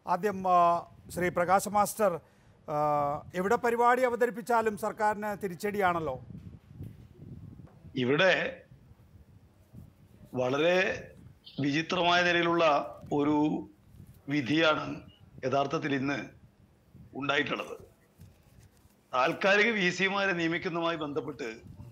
ആദ്യം ആ, ശ്രീ പ്രകാശ് മാസ്റ്റർ ആ, എവിടെ പരിപാടി അവതരിപ്പിച്ചാലും സർക്കാരിന് തിരിച്ചടിയാണല്ലോ ഇവിടെ വളരെ വിചിത്രമായ നിലയിലുള്ള ഒരു വിധിയാണ് യഥാർത്ഥത്തിൽ ഇന്ന് ഉണ്ടായിട്ടുള്ളത് താൽക്കാലിക വി സിമാരെ നിയമിക്കുന്നതുമായി ബന്ധപ്പെട്ട്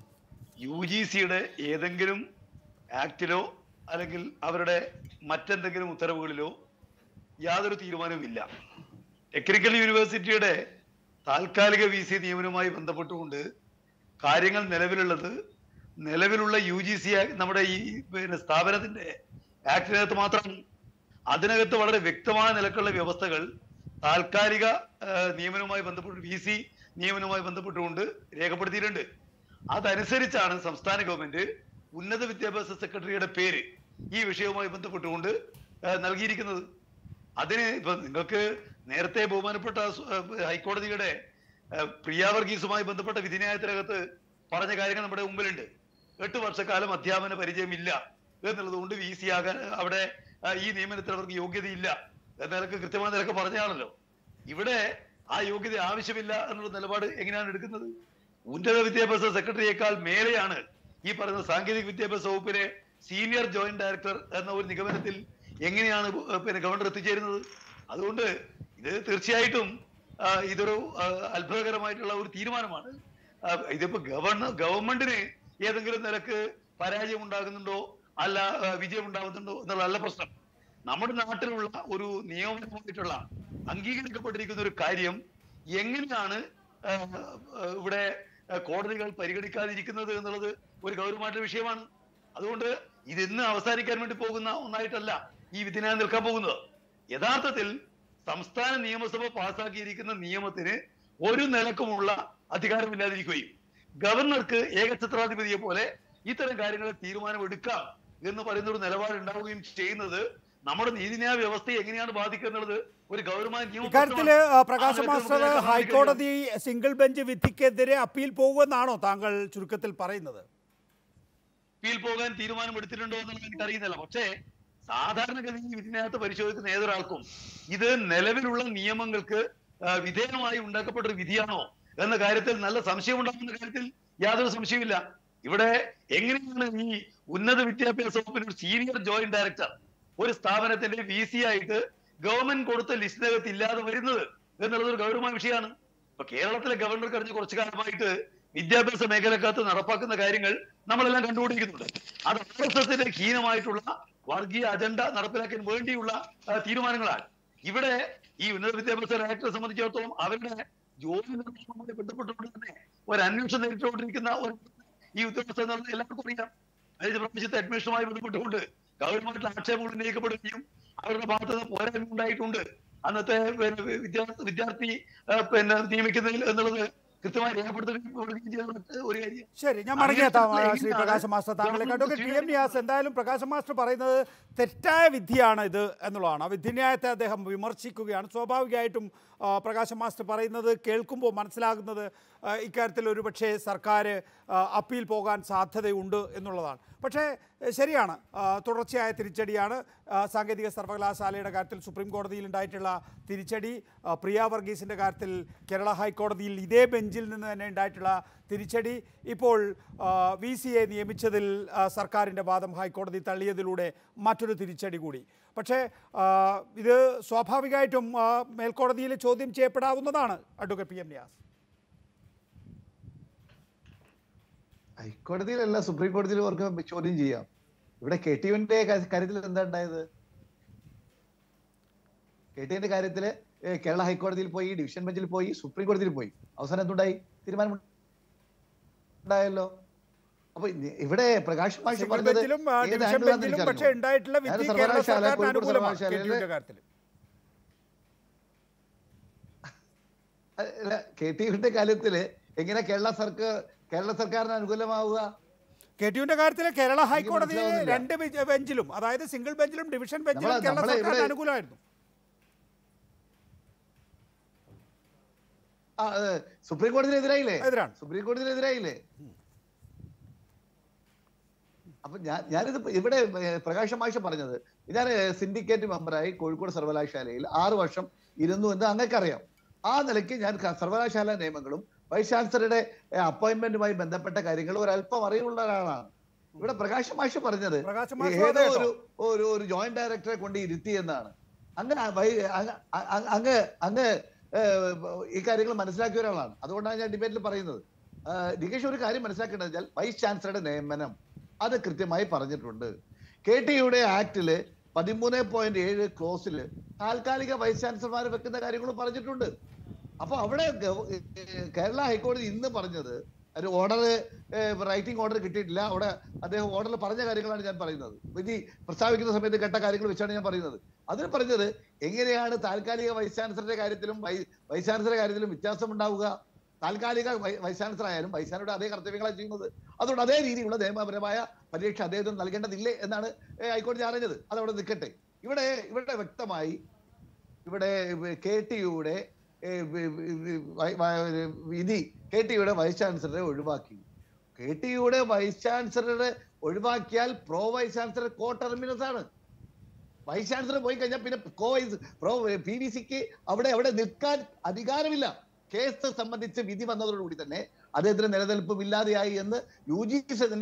യു ജി സിയുടെ ഏതെങ്കിലും ആക്ടിലോ അല്ലെങ്കിൽ അവരുടെ മറ്റെന്തെങ്കിലും ഉത്തരവുകളിലോ യാതൊരു തീരുമാനവുമില്ല ടെക്നിക്കൽ യൂണിവേഴ്സിറ്റിയുടെ താൽക്കാലിക വി സി നിയമനവുമായി ബന്ധപ്പെട്ടുകൊണ്ട് കാര്യങ്ങൾ നിലവിലുള്ളത് നിലവിലുള്ള യു ജി സി നമ്മുടെ ഈ പിന്നെ സ്ഥാപനത്തിന്റെ ആക്ടിനകത്ത് മാത്രമാണ് അതിനകത്ത് വളരെ വ്യക്തമായ നിലക്കുള്ള വ്യവസ്ഥകൾ താൽക്കാലിക ആ, നിയമനവുമായി ബന്ധപ്പെട്ട് വി സി നിയമനവുമായി ബന്ധപ്പെട്ടുകൊണ്ട് രേഖപ്പെടുത്തിയിട്ടുണ്ട് അതനുസരിച്ചാണ് സംസ്ഥാന ഗവൺമെന്റ് ഉന്നത വിദ്യാഭ്യാസ സെക്രട്ടറിയുടെ പേര് ഈ വിഷയവുമായി ബന്ധപ്പെട്ടുകൊണ്ട് ആ, നൽകിയിരിക്കുന്നത് അതിന് ഇപ്പൊ നിങ്ങൾക്ക് നേരത്തെ ബഹുമാനപ്പെട്ട സു- ആ, ഹൈക്കോടതിയുടെ ആ, പ്രിയ വർഗീസുമായി ബന്ധപ്പെട്ട വിധിന്യായത്തിനകത്ത് പറഞ്ഞ കാര്യങ്ങൾ നമ്മുടെ മുമ്പിലുണ്ട് എട്ട് വർഷക്കാലം അധ്യാപന പരിചയമില്ല എന്നുള്ളത് കൊണ്ട് വി സി ആകാൻ അവിടെ ആ, ഈ നിയമനത്തിൽ അവർക്ക് യോഗ്യതയില്ല എന്ന നിലക്ക് കൃത്യമായ നിലക്ക് പറഞ്ഞാണല്ലോ ഇവിടെ ആ യോഗ്യത ആവശ്യമില്ല എന്നുള്ള നിലപാട് എങ്ങനെയാണ് എടുക്കുന്നത് ഉന്നത വിദ്യാഭ്യാസ സെക്രട്ടറിയേക്കാൾ മേലെയാണ് ഈ പറയുന്ന സാങ്കേതിക വിദ്യാഭ്യാസ വകുപ്പിലെ സീനിയർ ജോയിന്റ് ഡയറക്ടർ എന്ന ഒരു നിഗമനത്തിൽ എങ്ങനെയാണ് ഏർ പിന്നെ ഗവർണർ എത്തിച്ചേരുന്നത് അതുകൊണ്ട് ഇത് തീർച്ചയായിട്ടും ആ, ഇതൊരു ആ, അത്ഭുതകരമായിട്ടുള്ള ഒരു തീരുമാനമാണ് ആ, ഇതിപ്പോ ഗവർണർ ഗവൺമെന്റിന് ഏതെങ്കിലും നിലക്ക് പരാജയം ഉണ്ടാകുന്നുണ്ടോ അല്ല ആ, വിജയം ഉണ്ടാകുന്നുണ്ടോ എന്നുള്ളതല്ല പ്രശ്നം നമ്മുടെ നാട്ടിലുള്ള ഒരു നിയമപരമായിട്ടുള്ള അംഗീകരിക്കപ്പെട്ടിരിക്കുന്ന ഒരു കാര്യം എങ്ങനെയാണ് ആ, ആ, ഇവിടെ ആ, കോടതികൾ പരിഗണിക്കാതിരിക്കുന്നത് എന്നുള്ളത് ഒരു ഗൗരവമായിട്ടുള്ള വിഷയമാണ് അതുകൊണ്ട് ഇത് ഇന്ന് അവസാനിക്കാൻ വേണ്ടി പോകുന്ന ഒന്നായിട്ടല്ല ഈ വിധിനായി നിൽക്കാൻ പോകുന്നത് യഥാർത്ഥത്തിൽ സംസ്ഥാന നിയമസഭ പാസാക്കിയിരിക്കുന്ന നിയമത്തിന് ഒരു നിലക്കുമുള്ള അധികാരമില്ലാതിരിക്കുകയും ഗവർണർക്ക് ഏകഛത്രാധിപതിയെ പോലെ ഇത്തരം കാര്യങ്ങളിൽ തീരുമാനമെടുക്കാം എന്ന് പറയുന്ന ഒരു നിലപാട് ഉണ്ടാവുകയും ചെയ്യുന്നത് നമ്മുടെ നീതിന്യായ വ്യവസ്ഥയെ എങ്ങനെയാണ് ബാധിക്കുക എന്നുള്ളത് ഒരു ഗൗരവമായ നിയമ ഇക്കാര്യത്തില് പ്രശ്നമാണ്. ആ, പ്രകാശ് ആ നിലയ്ക്ക് മാസ്റ്റർ നമുക്ക് ഇതിനെ ഹൈക്കോടതി സിംഗിൾ ബെഞ്ച് വിധിക്കെതിരെ അപ്പീൽ പോകുമെന്നാണോ താങ്കൾ ചുരുക്കത്തിൽ പറയുന്നത് അപ്പീൽ പോകാൻ തീരുമാനം എടുത്തിട്ടുണ്ടോ എന്നുള്ളത് എനിക്ക് അറിയുന്നില്ല പക്ഷേ സാധാരണഗതി ഈ വിധിനകത്ത് പരിശോധിക്കുന്ന ഏതൊരാൾക്കും ഇത് നിലവിലുള്ള നിയമങ്ങൾക്ക് ആ, വിധേയമായി ഉണ്ടാക്കപ്പെട്ട ഒരു വിധിയാണോ എന്ന കാര്യത്തിൽ നല്ല സംശയം ഉണ്ടാകുന്ന കാര്യത്തിൽ യാതൊരു സംശയമില്ല ഇവിടെ എങ്ങനെയാണ് ഈ ഉന്നത വിദ്യാഭ്യാസ വകുപ്പിന്റെ ഒരു സീനിയർ ജോയിന്റ് ഡയറക്ടർ ഒരു സ്ഥാപനത്തിന്റെ വി സി ആയിട്ട് ഗവൺമെന്റ് കൊടുത്ത ലിസ്റ്റിനകത്ത് ഇല്ലാതെ വരുന്നത് എന്നുള്ളത് ഒരു ഗൗരവമായ വിഷയമാണ് ഇപ്പൊ കേരളത്തിലെ ഗവർണർ കഴിഞ്ഞ കുറച്ചു കാലമായിട്ട് വിദ്യാഭ്യാസ മേഖലക്കകത്ത് നടപ്പാക്കുന്ന കാര്യങ്ങൾ നമ്മളെല്ലാം കണ്ടുകൊണ്ടിരിക്കുന്നുണ്ട് അത് ആർ എസ് എസിന്റെ ഹീനമായിട്ടുള്ള വർഗീയ അജണ്ട നടപ്പിലാക്കാൻ വേണ്ടിയുള്ള ആ, തീരുമാനങ്ങളാണ് ഇവിടെ ഈ ഉന്നത വിദ്യാഭ്യാസ ഡയറക്ടറെ സംബന്ധിച്ചിടത്തോളം അവരുടെ ജോലി നിർവഹണവുമായി ബന്ധപ്പെട്ടുകൊണ്ട് തന്നെ ഒരു അന്വേഷണം നേരിട്ടുകൊണ്ടിരിക്കുന്ന ഒരു ഈ ഉദ്യോഗസ്ഥ എന്നുള്ളത് എല്ലാവർക്കും അറിയാം കഴിഞ്ഞ പ്രാവശ്യത്തെ അഡ്മിഷനുമായി ബന്ധപ്പെട്ടുകൊണ്ട് ഗവൺമെന്റിൽ ആക്ഷേപങ്ങൾ ഉന്നയിക്കപ്പെടുകയും അവരുടെ ഭാഗത്ത് നിന്ന് പോരായ്മ ഉണ്ടായിട്ടുണ്ട് അന്നത്തെ പിന്നെ വിദ്യാർത്ഥി വിദ്യാർത്ഥി ആ, പിന്നെ നിയമിക്കുന്നതിൽ എന്നുള്ളത് കൃത്യമായി രേഖപ്പെടുത്തുകയും ചെയ്യുന്ന ഒരു കാര്യം ശരി ഞാൻ മടങ്ങിയെത്താം ആ, അങ്ങനെ ശ്രീ പ്രകാശ് മാസ്റ്റർ താങ്കളെ ഗവൺമെന്റ് കണ്ടു ടി എം നിയാസ് എന്തായാലും പ്രകാശ് മാസ്റ്റർ പറയുന്നത് തെറ്റായ വിധിയാണ് ഇത് എന്നുള്ളതാണ് ആ വിധിന്യായത്തെ അദ്ദേഹം വിമർശിക്കുകയാണ് സ്വാഭാവികമായിട്ടും ആ, പ്രകാശ് മാസ്റ്റർ പറയുന്നത് കേൾക്കുമ്പോൾ മനസ്സിലാകുന്നത് ആ, ഇക്കാര്യത്തിൽ ഒരുപക്ഷെ സർക്കാർ ആ, അപ്പീൽ പോകാൻ സാധ്യതയുണ്ട് എന്നുള്ളതാണ് പക്ഷേ എ, ശരിയാണ് ആ, തുടർച്ചയായ തിരിച്ചടിയാണ് ആ, സാങ്കേതിക സർവകലാശാലയുടെ കാര്യത്തിൽ സുപ്രീം കോടതിയിൽ ഉണ്ടായിട്ടുള്ള തിരിച്ചടി ആ, പ്രിയ വർഗീസിൻ്റെ കാര്യത്തിൽ കേരള ഹൈക്കോടതിയിൽ ഇതേ ബെഞ്ചിൽ നിന്ന് തന്നെ ഉണ്ടായിട്ടുള്ള തിരിച്ചടി ഇപ്പോൾ വി സി എ നിയമിച്ചതിൽ ആ, സർക്കാരിൻ്റെ വാദം ഹൈക്കോടതി തള്ളിയതിലൂടെ മറ്റൊരു തിരിച്ചടി കൂടി പക്ഷേ ആ, ഇത് സ്വാഭാവികമായിട്ടും ആ, മേൽക്കോടതിയിൽ ചോദ്യം ചെയ്യപ്പെടാവുന്നതാണ് അഡ്വക്കേറ്റ് പി എം നിയാസ് ഹൈക്കോടതിയിലല്ല സുപ്രീം കോടതിയിൽ അവർക്ക് ചോദ്യം ചെയ്യാം ഇവിടെ കെ ടി യുവിന്റെ കാര്യത്തിൽ എന്താ ഉണ്ടായത് കെ ടി യുവിന്റെ കാര്യത്തില് ഏ, കേരള ഹൈക്കോടതിയിൽ പോയി ഡിവിഷൻ ബെഞ്ചിൽ പോയി സുപ്രീം കോടതിയിൽ പോയി അവസാനം എന്തുണ്ടായി തീരുമാനം ഉണ്ടായല്ലോ അപ്പൊ ഇ- ഇവിടെ പ്രകാശ് മാഷ് സിംഗിൾ പറഞ്ഞത് ബെഞ്ചിലും ആ, ഏത് ഡിവിഷൻ ആംഗിളാണെന്ന് ബെഞ്ചിലും പക്ഷേ എനിക്കറിയില്ല. ഉണ്ടായിട്ടുള്ള ഞാൻ വിധി കേരള സർവകലാശാല, സർക്കാരിന് കോഴിക്കോട് അനുകൂലമാണ് കെ ടി സർവകലാശാലയിലെ യുവിൻ്റെ കാര്യത്തിൽ അല്ല, കെ ടി യുവിന്റെ കാര്യത്തില് എങ്ങനെ കേരള സർക്കാർ കേരള സർക്കാരിന് അനുകൂലമാവുക കെ ടി യുവിന്റെ കാര്യത്തിൽ കേരള ഹൈക്കോടതിയിൽ മനസ്സിലാവുന്നില്ല. രണ്ട് ബെഞ്ച് ബെഞ്ചിലും അതായത് സിംഗിൾ ബെഞ്ചിലും ഡിവിഷൻ ബെഞ്ചിലും നമ്മളെ- കേരള നമ്മളെ സർക്കാരിന് ഇവിടെ- അനുകൂലമായിരുന്നു ആ, ഏ, സുപ്രീം കോടതിയിൽ എതിരായില്ലേ എതിരാണ്. സുപ്രീം കോടതിയിൽ എതിരായില്ലേ അപ്പൊ ഞാൻ ഞാനിത് ഇപ്പൊ ഇവിടെ ഏർ, പ്രകാശ് മാഷ പറഞ്ഞത് ഞാൻ സിൻഡിക്കേറ്റ് മെമ്പറായി കോഴിക്കോട് സർവകലാശാലയിൽ ആറ് വർഷം ഇരുന്നു എന്ന് അങ്ങേക്കറിയാം ആ നിലയ്ക്ക് ഞാൻ ക- സർവകലാശാല നിയമങ്ങളും വൈസ് ചാൻസലറുടെ അപ്പോയിന്റ്മെന്റുമായി ബന്ധപ്പെട്ട കാര്യങ്ങൾ ഒരല്പം അറിവുള്ള ഒരാളാണ് ഇവിടെ പ്രകാശ് മാഷ് പറഞ്ഞത് പ്രകാശ് മാഷ് ഏതോ അതെ കേട്ടോ. ഒരു ഒരു ഒരു ജോയിന്റ് ഡയറക്ടറെ കൊണ്ട് ഇരുത്തി എന്നാണ് അങ്ങ് ആ വൈ- അങ്ങ് അങ്ങ് അങ്ങ് അങ്ങ് ഏഹ്, ഈ കാര്യങ്ങൾ മനസ്സിലാക്കിയ ഒരാളാണ് അതുകൊണ്ടാണ് ഞാൻ ഡിബേറ്റിൽ പറയുന്നത് ആഹ് നികേഷ് ഒരു കാര്യം മനസ്സിലാക്കേണ്ടത് വെച്ചാൽ വൈസ് ചാൻസലറുടെ നിയമനം അത് കൃത്യമായി പറഞ്ഞിട്ടുണ്ട് കെ ടി യുടെ ആക്ടില് പതിമൂന്ന് പോയിന്റ് ഏഴ് ക്ലോസില് താൽക്കാലിക വൈസ് ചാൻസലർമാർ വെക്കുന്ന കാര്യങ്ങൾ പറഞ്ഞിട്ടുണ്ട് അപ്പൊ അവിടെ ഗവ- ഏഹ് കേരള ഹൈക്കോടതി ഇന്ന് പറഞ്ഞത് ഒരു ഓർഡർ റൈറ്റിംഗ് ഓർഡർ കിട്ടിയിട്ടില്ല അവിടെ അദ്ദേഹം ഓർഡറിൽ പറഞ്ഞ കാര്യങ്ങളാണ് ഞാൻ പറയുന്നത് വിധി പ്രസ്താവിക്കുന്ന സമയത്ത് കേട്ട കാര്യങ്ങൾ വെച്ചാണ് ഞാൻ പറയുന്നത് അതിൽ പറഞ്ഞത് എങ്ങനെയാണ് താൽക്കാലിക വൈസ് ചാൻസലറുടെ കാര്യത്തിലും വൈ- വൈസ് ചാൻസലറുടെ കാര്യത്തിലും വ്യത്യാസം ഉണ്ടാവുക താൽക്കാലിക വൈ- വൈസ് ചാൻസലർ ആയാലും വൈസ് ചാൻസലറുടെ അതേ കർത്തവ്യങ്ങളാണ് ചെയ്യുന്നത് അതുകൊണ്ട് അതേ രീതിയിലുള്ള നിയമപരമായ പരീക്ഷ അദ്ദേഹത്തിന് നൽകേണ്ടതില്ലേ എന്നാണ് ഏഹ് ഹൈക്കോടതി അറിഞ്ഞത് അതവിടെ നിൽക്കട്ടെ ഇവിടെ ഇവിടെ വ്യക്തമായി ഇവിടെ കെ ടി യുടെ വിധി കെ ടി യുടെ വൈസ് ചാൻസലറെ ഒഴിവാക്കി കെ ടി യുടെ വൈസ് ചാൻസലറെ ഒഴിവാക്കിയാൽ pro vice chancellor co terminus ആണ് വൈസ് ചാൻസലർ പോയി കഴിഞ്ഞാൽ പിന്നെ co vice pro P V സിക്ക് അവിടെ അവിടെ നിൽക്കാൻ അധികാരമില്ല കേസ് സംബന്ധിച്ച് വിധി വന്നതോടുകൂടി തന്നെ അദ്ദേഹത്തിന് നിലനിൽപ്പും ഇല്ലാതെയായി എന്ന് യു ജി സി തന്നെ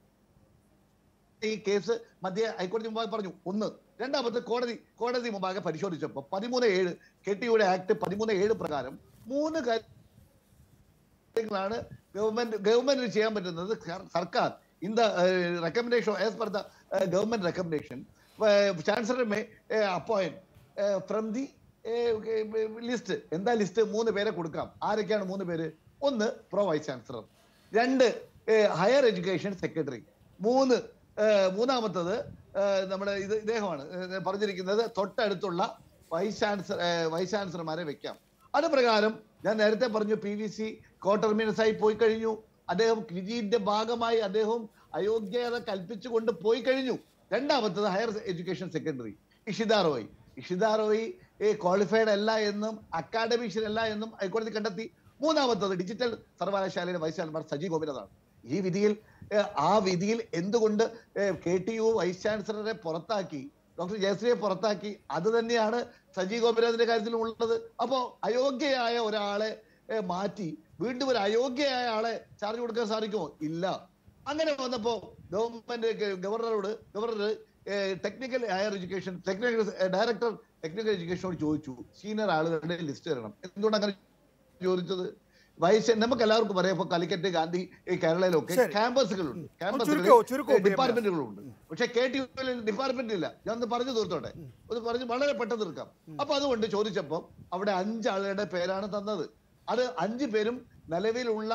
ഈ കേസ് മധ്യ ഹൈക്കോടതി മുമ്പാകെ പറഞ്ഞു ഒന്ന് രണ്ടാമത്തെ കോടതി കോടതി മുമ്പാകെ പരിശോധിച്ചപ്പോൾ പതിമൂന്ന് ഏഴ് കെ ടി യുടെ ആക്ട് പതിമൂന്ന് ഏഴ് പ്രകാരം മൂന്ന് കാര്യങ്ങളാണ് ഗവൺമെന്റ് ഗവൺമെന്റിന് ചെയ്യാൻ പറ്റുന്നത് സർ- സർക്കാർ in the recommendation as per the government recommendation chancellor may appoint from the list എന്താ ലിസ്റ്റ് മൂന്ന് പേരെ കൊടുക്കാം ആരൊക്കെയാണ് മൂന്ന് പേര് ഒന്ന് പ്രോ വൈസ് ചാൻസലർ രണ്ട് ഹയർ എഡ്യൂക്കേഷൻ സെക്രട്ടറി മൂന്ന് ഏഹ് മൂന്നാമത്തത് ഏഹ് നമ്മുടെ ഇത് ഇദ്ദേഹമാണ് ഏഹ് പറഞ്ഞിരിക്കുന്നത് തൊട്ടടുത്തുള്ള വൈസ് ചാൻസലർ വൈസ് ചാൻസലർമാരെ വെക്കാം അത് പ്രകാരം ഞാൻ നേരത്തെ പറഞ്ഞു പി വി സി കോട്ടർമിനസ് ആയി പോയി കഴിഞ്ഞു അദ്ദേഹം വിധിയുടെ ഭാഗമായി അദ്ദേഹം അയോഗ്യത കൽപ്പിച്ചുകൊണ്ട് പോയി കഴിഞ്ഞു രണ്ടാമത്തത് higher education secretary Ishita Roy Ishita Roy qualified അല്ല എന്നും അക്കാഡമിഷ്യൻ അല്ല എന്നും ഹൈക്കോടതി കണ്ടെത്തി മൂന്നാമത്തത് ഡിജിറ്റൽ സർവകലാശാലയുടെ വൈസ് ചാൻസലർ സജി ഗോപിനാഥാണ് ഈ വിധിയിൽ ഏഹ്, ആ വിധിയിൽ എന്തുകൊണ്ട് കെ ടി യു വൈസ് ചാൻസലറെ പുറത്താക്കി ഡോക്ടർ ജയശ്രീയെ പുറത്താക്കി അത് തന്നെയാണ് സജി ഗോപിനാഥിന്റെ കാര്യത്തിലും ഉള്ളത് അപ്പോ അയോഗ്യയായ ഒരാളെ ഏഹ്, മാറ്റി വീണ്ടും ഒരു അയോഗ്യയായ ആളെ ചാർജ് കൊടുക്കാൻ സാധിക്കുമോ ഇല്ല അങ്ങനെ വന്നപ്പോ ഗവൺമെന്റ് ഗവർണറോട് governor technical higher education technical director technical എഡ്യൂക്കേഷനോട് ചോദിച്ചു സീനിയർ ആളുകളുടെ ലിസ്റ്റ് തരണം എന്തുകൊണ്ട് അങ്ങനെ ചോദിച്ചത് വയസ്സ് നമുക്ക് എല്ലാവർക്കും പറയാം ഇപ്പൊ കാലിക്കറ്റ് ഗാന്ധി ഈ കേരളയിലൊക്കെ ശരി. ക്യാമ്പസുകളുണ്ട് ചുരുക്കോ, ചുരുക്കോ, ക്യാമ്പസുകളിൽ പ്രിയങ്ക. ഡിപ്പാർട്ട്മെന്റുകളുണ്ട് പക്ഷെ കെ ടി ഡിപ്പാർട്ട്മെന്റ് ഇല്ല ഞാൻ ഒന്ന് പറഞ്ഞു തീർത്തോട്ടെ ഒന്ന് പറഞ്ഞ് വളരെ പെട്ടെന്ന് തീർക്കാം അപ്പൊ അതുകൊണ്ട് ചോദിച്ചപ്പോ അവിടെ അഞ്ചാളുടെ പേരാണ് തന്നത് അത് അഞ്ചു പേരും നിലവിലുള്ള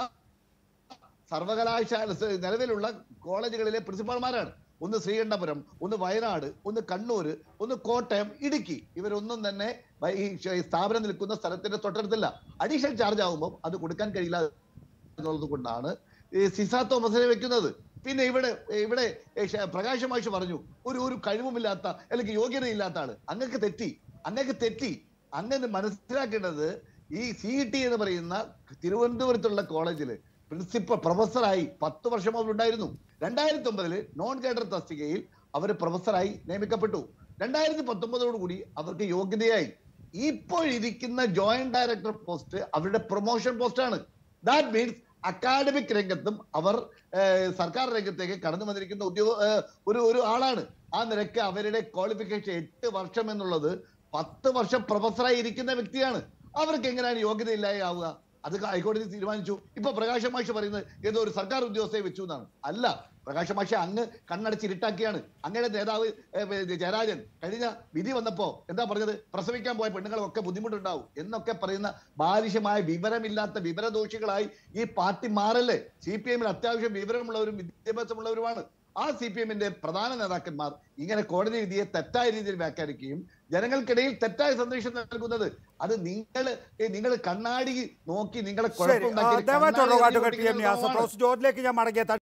സർവകലാശാല നിലവിലുള്ള കോളേജുകളിലെ പ്രിൻസിപ്പാൾമാരാണ് ഒന്ന് ശ്രീകണ്ഠപുരം ഒന്ന് വയനാട് ഒന്ന് കണ്ണൂര് ഒന്ന് കോട്ടയം ഇടുക്കി ഇവരൊന്നും തന്നെ വ- ഈ ഷ- ഈ സ്ഥാപനം നിൽക്കുന്ന സ്ഥലത്തിന്റെ തൊട്ടടുത്തില്ല അഡീഷണൽ ചാർജ് ആകുമ്പോൾ അത് കൊടുക്കാൻ കഴിയില്ല എന്നുള്ളത് കൊണ്ടാണ് ഈ സിസ തോമസിനെ വെക്കുന്നത് പിന്നെ ഇവിടെ ഇവിടെ ഏ, ഷ- പ്രകാശ് മാഷ് പറഞ്ഞു ഒരു ഒരു കഴിവുമില്ലാത്ത അല്ലെങ്കിൽ യോഗ്യതയില്ലാത്ത ആള് അങ്ങക്ക് തെറ്റി അങ്ങക്ക് തെറ്റി അങ്ങനെ മനസ്സിലാക്കേണ്ടത് ഈ സി ടി എന്ന് പറയുന്ന തിരുവനന്തപുരത്തുള്ള കോളേജില് പ്രിൻസിപ്പൽ പ്രൊഫസറായി പത്ത് വർഷം അവർ ഉണ്ടായിരുന്നു രണ്ടായിരത്തി ഒമ്പതില് നോൺ കേഡർ തസ്തികയിൽ അവർ പ്രൊഫസറായി നിയമിക്കപ്പെട്ടു രണ്ടായിരത്തി പത്തൊമ്പതോടുകൂടി അവർക്ക് യോഗ്യതയായി ഇപ്പോൾ ഇരിക്കുന്ന ജോയിന്റ് ഡയറക്ടർ പോസ്റ്റ് അവരുടെ പ്രൊമോഷൻ പോസ്റ്റാണ് ദാറ്റ് മീൻസ് അക്കാഡമിക് രംഗത്തും അവർ ഏഹ്, സർക്കാർ രംഗത്തേക്ക് കടന്നു വന്നിരിക്കുന്ന ഉദ്യോഗ ഏഹ്, ഒരു ഒരു ആളാണ് ആ നിരക്ക് അവരുടെ ക്വാളിഫിക്കേഷൻ എട്ട് വർഷം എന്നുള്ളത് പത്ത് വർഷം പ്രൊഫസറായി ഇരിക്കുന്ന വ്യക്തിയാണ് അവർക്ക് എങ്ങനെയാണ് യോഗ്യതയില്ലാതെ ആവുക അത് ഹൈക്കോടതി തീരുമാനിച്ചു ഇപ്പൊ പ്രകാശ് മാഷ് പറയുന്നത് ഏതോ ഒരു സർക്കാർ ഉദ്യോഗസ്ഥയെ വെച്ചു എന്നാണ് അല്ല പ്രകാശ് മാഷ അങ്ങ് കണ്ണടച്ച് ഇരുട്ടാക്കിയാണ് അങ്ങയുടെ നേതാവ് ഏ, ഏ, ജയരാജൻ കഴിഞ്ഞ വിധി വന്നപ്പോ എന്താ പറഞ്ഞത് പ്രസവിക്കാൻ പോയ പെണ്ണുങ്ങളൊക്കെ ബുദ്ധിമുട്ടുണ്ടാവും എന്നൊക്കെ പറയുന്ന ബാലിശമായ വിവരമില്ലാത്ത വിവരദോഷികളായി ഈ പാർട്ടി മാറല്ലേ സി പി എമ്മിൽ അത്യാവശ്യം വിവരമുള്ളവരും വിദ്യാഭ്യാസമുള്ളവരുമാണ് ആ സി പി എമ്മിന്റെ പ്രധാന നേതാക്കന്മാർ ഇങ്ങനെ കോടതി വിധിയെ തെറ്റായ രീതിയിൽ വ്യാഖ്യാനിക്കുകയും ജനങ്ങൾക്കിടയിൽ തെറ്റായ സന്ദേശം നൽകുന്നത് അത് നിങ്ങൾ നിങ്ങൾ കണ്ണാടി നോക്കി നിങ്ങളെ ശരി ആ, ദയവായി തുടരുക കുഴപ്പമുണ്ടാക്കി advocate P M Niyas professor ജോർജിലേക്ക് ഞാൻ മടങ്ങിയെത്താം